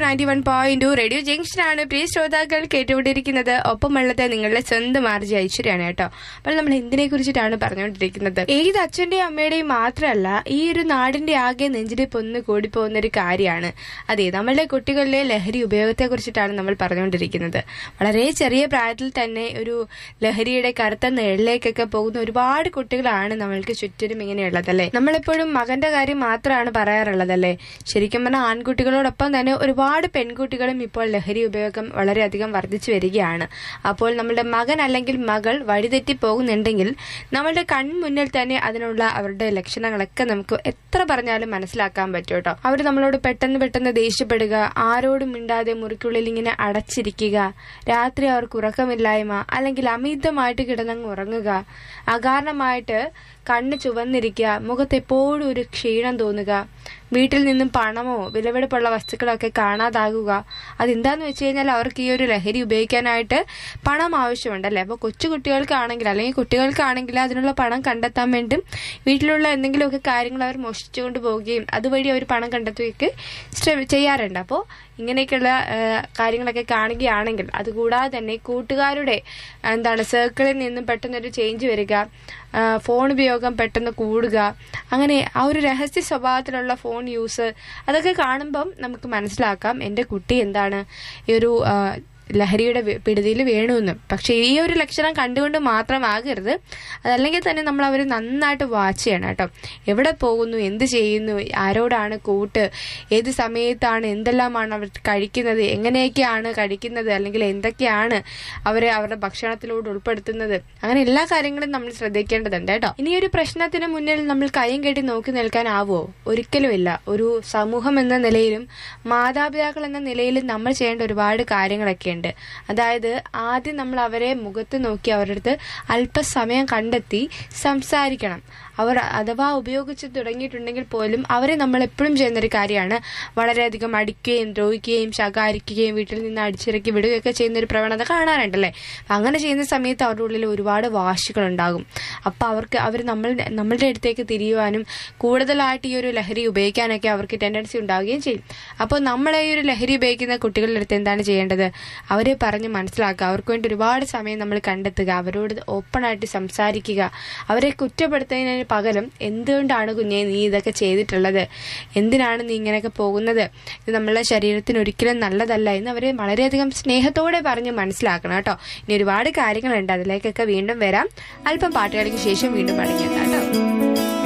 ninety one point two radio ജംഗ്ഷനാണ് പ്രിയ ശ്രോതാക്കൾ കേട്ടുകൊണ്ടിരിക്കുന്നത് ഒപ്പമുള്ളത് നിങ്ങളുടെ സ്വന്തം ആർജി ഐശ്വര്യാണ് കേട്ടോ അപ്പോൾ നമ്മൾ എന്തിനെ കുറിച്ചിട്ടാണ് പറഞ്ഞുകൊണ്ടിരിക്കുന്നത് ഏത് അച്ഛന്റെയും അമ്മയുടെയും മാത്രമല്ല ഈ ഒരു നാടിന്റെ ആകെ നെഞ്ചിലെ പൊന്ന് കൂടിപ്പോകുന്ന ഒരു കാര്യമാണ് അതെ നമ്മളുടെ കുട്ടികളിലെ ലഹരി ഉപയോഗത്തെ കുറിച്ചിട്ടാണ് നമ്മൾ പറഞ്ഞുകൊണ്ടിരിക്കുന്നത് വളരെ ചെറിയ പ്രായത്തിൽ തന്നെ ഒരു ലഹരിയുടെ കറുത്ത നിഴലിലേക്കൊക്കെ പോകുന്ന ഒരുപാട് കുട്ടികളാണ് നമ്മൾക്ക് ചുറ്റിനും ഇങ്ങനെയുള്ളതല്ലേ നമ്മളെപ്പോഴും മകന്റെ കാര്യം മാത്രമാണ് പറയാറുള്ളതല്ലേ ശരിക്കും പറഞ്ഞാൽ ആൺകുട്ടികളോടൊപ്പം തന്നെ ഒരുപാട് പെൺകുട്ടികളും ഇപ്പോൾ ലഹരി ഉപയോഗം വളരെയധികം വർദ്ധിച്ചു വരികയാണ് അപ്പോൾ നമ്മുടെ മകൻ അല്ലെങ്കിൽ മകൾ വഴിതെറ്റി പോകുന്നുണ്ടെങ്കിൽ നമ്മളുടെ കൺമുന്നിൽ തന്നെ അതിനുള്ള അവരുടെ ലക്ഷണങ്ങളൊക്കെ നമുക്ക് എത്ര പറഞ്ഞാലും മനസ്സിലാക്കാൻ പറ്റും കേട്ടോ അവർ നമ്മളോട് പെട്ടെന്ന് പെട്ടെന്ന് ദേഷ്യപ്പെടുക ആരോടും മിണ്ടാതെ മുറിക്കുള്ളിൽ ഇങ്ങനെ അടച്ചിരിക്കുക രാത്രി അവർക്ക് ഉറക്കമില്ലായ്മ അല്ലെങ്കിൽ അമിതമായിട്ട് കിടന്നങ്ങ് ഉറങ്ങുക അകാരണമായിട്ട് കണ്ണ് ചുവന്നിരിക്കുക മുഖത്ത് എപ്പോഴും ഒരു ക്ഷീണം തോന്നുക വീട്ടിൽ നിന്നും പണമോ വിലപിടിപ്പുള്ള വസ്തുക്കളൊക്കെ കാണാതാകുക അതെന്താന്ന് വെച്ച് കഴിഞ്ഞാൽ അവർക്ക് ഈ ഒരു ലഹരി ഉപയോഗിക്കാനായിട്ട് പണം ആവശ്യമുണ്ടല്ലേ അപ്പോൾ കൊച്ചു കുട്ടികൾക്കാണെങ്കിൽ അല്ലെങ്കിൽ കുട്ടികൾക്കാണെങ്കിൽ അതിനുള്ള പണം കണ്ടെത്താൻ വേണ്ടി വീട്ടിലുള്ള എന്തെങ്കിലുമൊക്കെ കാര്യങ്ങൾ അവർ മോഷ്ടിച്ചുകൊണ്ട് പോവുകയും അതുവഴി അവർ പണം കണ്ടെത്തുകയൊക്കെ ശ്രമി ചെയ്യാറുണ്ട് അപ്പോൾ ഇങ്ങനെയൊക്കെയുള്ള ആ, കാര്യങ്ങളൊക്കെ കാണുകയാണെങ്കിൽ അതുകൂടാതെ തന്നെ കൂട്ടുകാരുടെ എന്താണ് സർക്കിളിൽ നിന്നും പെട്ടെന്നൊരു ചേഞ്ച് വരിക ആ, ഫോൺ ഉപയോഗം പെട്ടെന്ന് കൂടുക അങ്ങനെ ആ ഒരു രഹസ്യ സ്വഭാവത്തിലുള്ള ഫോൺ യൂസ് അതൊക്കെ കാണുമ്പം നമുക്ക് മനസ്സിലാക്കാം എൻ്റെ കുട്ടി എന്താണ് ഈ ഒരു ആ, ലഹരിയുടെ വി- പിടുതിയിൽ വീണുവെന്ന് പക്ഷെ ഈ ഒരു ലക്ഷണം കണ്ടുകൊണ്ട് മാത്രമാകരുത് അതല്ലെങ്കിൽ തന്നെ നമ്മൾ അവർ നന്നായിട്ട് വാച്ച് ചെയ്യണം കേട്ടോ എവിടെ പോകുന്നു എന്ത് ചെയ്യുന്നു ആരോടാണ് കൂട്ട് ഏത് സമയത്താണ് എന്തെല്ലാമാണ് അവർ കഴിക്കുന്നത് എങ്ങനെയൊക്കെയാണ് കഴിക്കുന്നത് അല്ലെങ്കിൽ എന്തൊക്കെയാണ് അവരെ അവരുടെ ഭക്ഷണത്തിലൂടെ ഉൾപ്പെടുത്തുന്നത് അങ്ങനെ എല്ലാ കാര്യങ്ങളും നമ്മൾ ശ്രദ്ധിക്കേണ്ടതുണ്ട് കേട്ടോ ഇനി ഒരു പ്രശ്നത്തിന് മുന്നിൽ നമ്മൾ കൈയും കെട്ടി നോക്കി നിൽക്കാനാവോ ഒരിക്കലുമില്ല ഒരു സമൂഹം എന്ന നിലയിലും മാതാപിതാക്കൾ എന്ന നിലയിലും നമ്മൾ ചെയ്യേണ്ട ഒരുപാട് കാര്യങ്ങളൊക്കെ ഉണ്ട് അതായത് ആദ്യം നമ്മൾ അവരെ മുഖത്ത് നോക്കി അവരുടെ അടുത്ത് അല്പസമയം കണ്ടെത്തി സംസാരിക്കണം അവർ അഥവാ ഉപയോഗിച്ച് തുടങ്ങിയിട്ടുണ്ടെങ്കിൽ പോലും അവരെ നമ്മൾ എപ്പോഴും ചെയ്യുന്നൊരു കാര്യമാണ് വളരെയധികം അടിക്കുകയും ദ്രോഹിക്കുകയും ശകാരിക്കുകയും വീട്ടിൽ നിന്ന് അടിച്ചിറക്കി വിടുകയൊക്കെ ചെയ്യുന്ന ഒരു പ്രവണത കാണാറുണ്ടല്ലേ അപ്പൊ അങ്ങനെ ചെയ്യുന്ന സമയത്ത് അവരുടെ ഉള്ളിൽ ഒരുപാട് വാശികളുണ്ടാകും അപ്പൊ അവർക്ക് അവർ നമ്മൾ നമ്മളുടെ അടുത്തേക്ക് തിരിയുവാനും കൂടുതലായിട്ട് ഈ ഒരു ലഹരി ഉപയോഗിക്കാനൊക്കെ അവർക്ക് ടെൻഡൻസി ഉണ്ടാവുകയും ചെയ്യും അപ്പോൾ നമ്മളെ ഈ ഒരു ലഹരി ഉപയോഗിക്കുന്ന കുട്ടികളുടെ അടുത്ത് എന്താണ് ചെയ്യേണ്ടത് അവരെ പറഞ്ഞ് മനസ്സിലാക്കുക അവർക്ക് വേണ്ടി ഒരുപാട് സമയം നമ്മൾ കണ്ടെത്തുക അവരോട് ഓപ്പണായിട്ട് സംസാരിക്കുക അവരെ കുറ്റപ്പെടുത്തുന്നതിന് പകരം എന്തുകൊണ്ടാണ് കുഞ്ഞെ നീ ഇതൊക്കെ ചെയ്തിട്ടുള്ളത് എന്തിനാണ് നീ ഇങ്ങനെയൊക്കെ പോകുന്നത് ഇത് നമ്മളുടെ ശരീരത്തിന് ഒരിക്കലും നല്ലതല്ല എന്ന് അവരെ വളരെയധികം സ്നേഹത്തോടെ പറഞ്ഞ് മനസ്സിലാക്കണം കേട്ടോ ഇനി ഒരുപാട് കാര്യങ്ങളുണ്ട് അതിലേക്കൊക്കെ വീണ്ടും വരാം അല്പം പാട്ടുകൾക്ക് ശേഷം വീണ്ടും മടങ്ങിയെത്താം കേട്ടോ